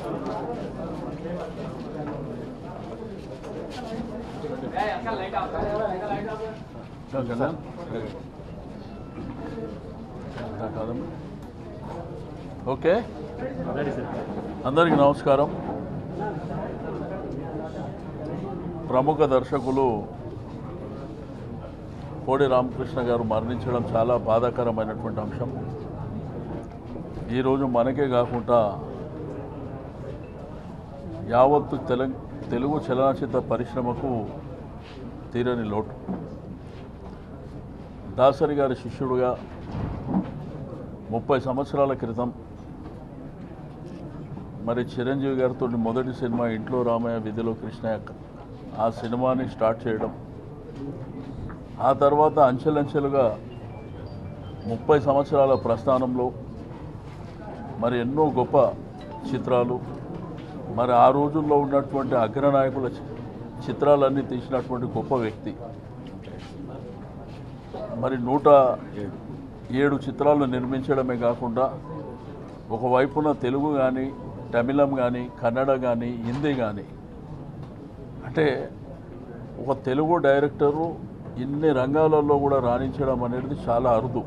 కదా కాదమ్మా ఓకే అందరికీ నమస్కారం ప్రముఖ దర్శకులు కోడి రామకృష్ణ గారు మరణించడం చాలా బాధాకరమైనటువంటి అంశం ఈరోజు మనకే కాకుండా యావత్తు తెలంగ తెలుగు చలనచిత్ర పరిశ్రమకు తీరని లోటు దాసరి గారి శిష్యుడుగా ముప్పై సంవత్సరాల క్రితం మరి చిరంజీవి గారితో మొదటి సినిమా ఇంట్లో రామయ్య విధిలో కృష్ణయ్య ఆ సినిమాని స్టార్ట్ చేయడం ఆ తర్వాత అంచెలంచెలుగా ముప్పై సంవత్సరాల ప్రస్థానంలో మరి ఎన్నో గొప్ప చిత్రాలు మరి ఆ రోజుల్లో ఉన్నటువంటి అగ్రనాయకుల చి- చిత్రాలన్నీ తీసినటువంటి గొప్ప వ్యక్తి మరి నూట ఏడు చిత్రాలు నిర్మించడమే కాకుండా ఒకవైపున తెలుగు కానీ తమిళం కానీ కన్నడ కానీ హిందీ కానీ అంటే ఒక తెలుగు డైరెక్టరు ఇన్ని రంగాలలో కూడా రాణించడం అనేది చాలా అరుదు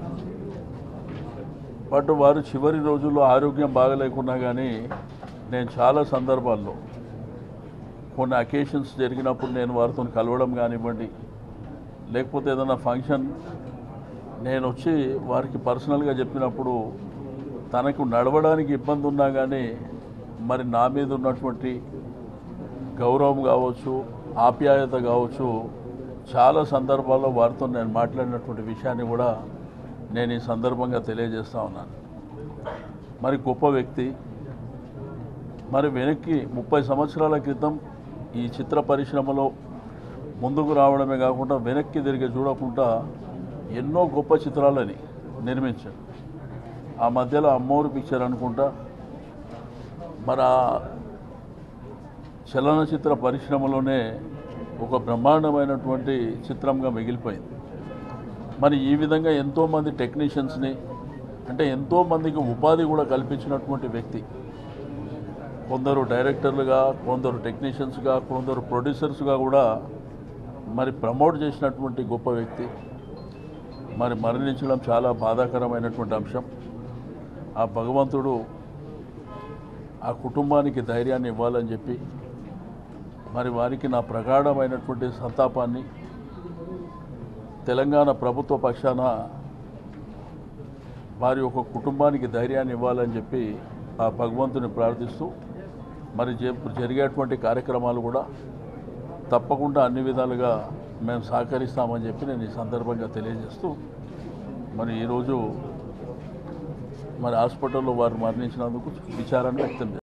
బట్ వారు చివరి రోజుల్లో ఆరోగ్యం బాగలేకున్నా కానీ నేను చాలా సందర్భాల్లో కొన్ని అకేషన్స్ జరిగినప్పుడు నేను వారితో కలవడం కానివ్వండి లేకపోతే ఏదైనా ఫంక్షన్ నేను వచ్చి వారికి పర్సనల్గా చెప్పినప్పుడు తనకు నడవడానికి ఇబ్బంది ఉన్నా కానీ మరి నా మీద ఉన్నటువంటి గౌరవం కావచ్చు ఆప్యాయత కావచ్చు చాలా సందర్భాల్లో వారితో నేను మాట్లాడినటువంటి విషయాన్ని కూడా నేను ఈ సందర్భంగా తెలియజేస్తా ఉన్నాను మరి గొప్ప వ్యక్తి మరి వెనక్కి ముప్పై సంవత్సరాల క్రితం ఈ చిత్ర పరిశ్రమలో ముందుకు రావడమే కాకుండా వెనక్కి తిరిగి చూడకుండా ఎన్నో గొప్ప చిత్రాలని నిర్మించాడు ఆ మధ్యలో అమ్మోరు పిక్చర్ అనుకుంటా మరి ఆ చలనచిత్ర పరిశ్రమలోనే ఒక బ్రహ్మాండమైనటువంటి చిత్రంగా మిగిలిపోయింది మరి ఈ విధంగా ఎంతోమంది టెక్నీషియన్స్ని అంటే ఎంతోమందికి ఉపాధి కూడా కల్పించినటువంటి వ్యక్తి కొందరు డైరెక్టర్లుగా కొందరు టెక్నీషియన్స్గా కొందరు ప్రొడ్యూసర్స్గా కూడా మరి ప్రమోట్ చేసినటువంటి గొప్ప వ్యక్తి మరి మరణించడం చాలా బాధాకరమైనటువంటి అంశం ఆ భగవంతుడు ఆ కుటుంబానికి ధైర్యాన్ని ఇవ్వాలని చెప్పి మరి వారికి నా ప్రగాఢమైనటువంటి సంతాపాన్ని తెలంగాణ ప్రభుత్వ పక్షాన వారి యొక్క కుటుంబానికి ధైర్యాన్ని ఇవ్వాలని చెప్పి ఆ భగవంతుని ప్రార్థిస్తూ మరి జే- జరిగేటువంటి కార్యక్రమాలు కూడా తప్పకుండా అన్ని విధాలుగా మేము సహకరిస్తామని చెప్పి నేను ఈ సందర్భంగా తెలియజేస్తూ మరి ఈరోజు మరి హాస్పిటల్లో వారు మరణించినందుకు విచారాన్ని వ్యక్తం చేస్తాను